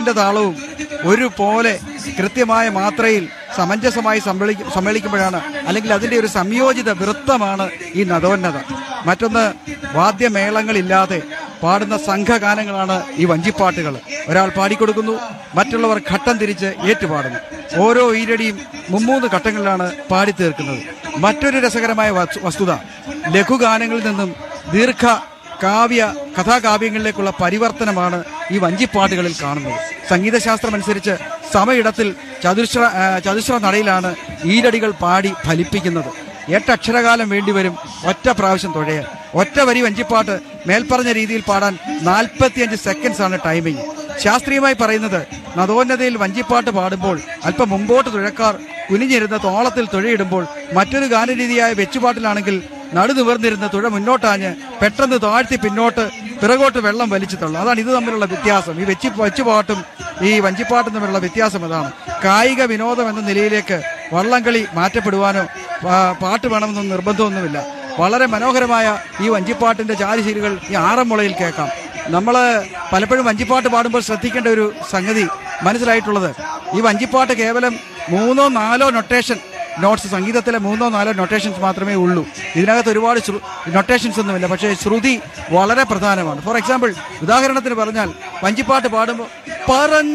താളത്തിന്റെ താളവും ഒരുപോലെ കൃത്യമായ മാത്രയിൽ സമഞ്ജസമായി സമ്മേളിക്കും സമ്മേളിക്കുമ്പോഴാണ് അല്ലെങ്കിൽ അതിന്റെ ഒരു സംയോജിത വൃത്തമാണ് ഈ നദോന്നത മറ്റൊന്ന് വാദ്യമേളങ്ങളില്ലാതെ പാടുന്ന സംഘഗാനങ്ങളാണ് ഈ വഞ്ചിപ്പാട്ടുകൾ ഒരാൾ പാടിക്കൊടുക്കുന്നു മറ്റുള്ളവർ ഘട്ടം തിരിച്ച് ഏറ്റുപാടുന്നു ഓരോ ഈരടിയും മുമ്മൂന്ന് ഘട്ടങ്ങളിലാണ് പാടിത്തീർക്കുന്നത് മറ്റൊരു രസകരമായ വസ്തു- വസ്തുത ലഘുഗാനങ്ങളിൽ നിന്നും ദീർഘ കാവ്യ കഥാകാവ്യങ്ങളിലേക്കുള്ള പരിവർത്തനമാണ് ഈ വഞ്ചിപ്പാട്ടുകളിൽ കാണുന്നത് സംഗീതശാസ്ത്രമനുസരിച്ച് സമയിടത്തിൽ ചതുശ്ര ആ, ചതുശ്ര നടയിലാണ് ഈരടികൾ പാടി ഫലിപ്പിക്കുന്നത് എട്ടക്ഷരകാലം വേണ്ടിവരും ഒറ്റ പ്രാവശ്യം തുഴയാൻ ഒറ്റ വരി വഞ്ചിപ്പാട്ട് മേൽപ്പറഞ്ഞ രീതിയിൽ പാടാൻ നാൽപ്പത്തിയഞ്ച് സെക്കൻഡ്സ് ആണ് ടൈമിംഗ് ശാസ്ത്രീയമായി പറയുന്നത് നദോന്നതയിൽ വഞ്ചിപ്പാട്ട് പാടുമ്പോൾ അല്പം മുമ്പോട്ട് തുഴക്കാർ കുനിഞ്ഞിരുന്ന് തോളത്തിൽ തുഴയിടുമ്പോൾ മറ്റൊരു ഗാനരീതിയായ വെച്ചുപാട്ടിലാണെങ്കിൽ നടുനിവർന്നിരുന്ന തുഴ മുന്നോട്ടാഞ്ഞ് പെട്ടെന്ന് താഴ്ത്തി പിന്നോട്ട് പിറകോട്ട് വെള്ളം വലിച്ചു തള്ളും അതാണ് ഇത് തമ്മിലുള്ള വ്യത്യാസം ഈ വെച്ച് വെച്ചുപാട്ടും ഈ വഞ്ചിപ്പാട്ടും തമ്മിലുള്ള വ്യത്യാസം അതാണ് കായിക വിനോദം എന്ന നിലയിലേക്ക് വള്ളംകളി മാറ്റപ്പെടുവാനോ പാ- പാട്ട് വേണമെന്നൊന്നും നിർബന്ധമൊന്നുമില്ല വളരെ മനോഹരമായ ഈ വഞ്ചിപ്പാട്ടിന്റെ ജാതിശീലുകൾ ഈ ആറന്മുളയിൽ കേൾക്കാം നമ്മൾ പലപ്പോഴും വഞ്ചിപ്പാട്ട് പാടുമ്പോൾ ശ്രദ്ധിക്കേണ്ട ഒരു സംഗതി മനസ്സിലായിട്ടുള്ളത് ഈ വഞ്ചിപ്പാട്ട് കേവലം മൂന്നോ നാലോ നൊട്ടേഷൻ നോട്ട്സ് സംഗീതത്തിലെ മൂന്നോ നാലോ നൊട്ടേഷൻസ് മാത്രമേ ഉള്ളൂ ഇതിനകത്ത് ഒരുപാട് നൊട്ടേഷൻസ് ഒന്നുമില്ല പക്ഷേ ശ്രുതി വളരെ പ്രധാനമാണ് ഫോർ എക്സാമ്പിൾ ഉദാഹരണത്തിന് പറഞ്ഞാൽ വഞ്ചിപ്പാട്ട് പാടുമ്പോൾ പറ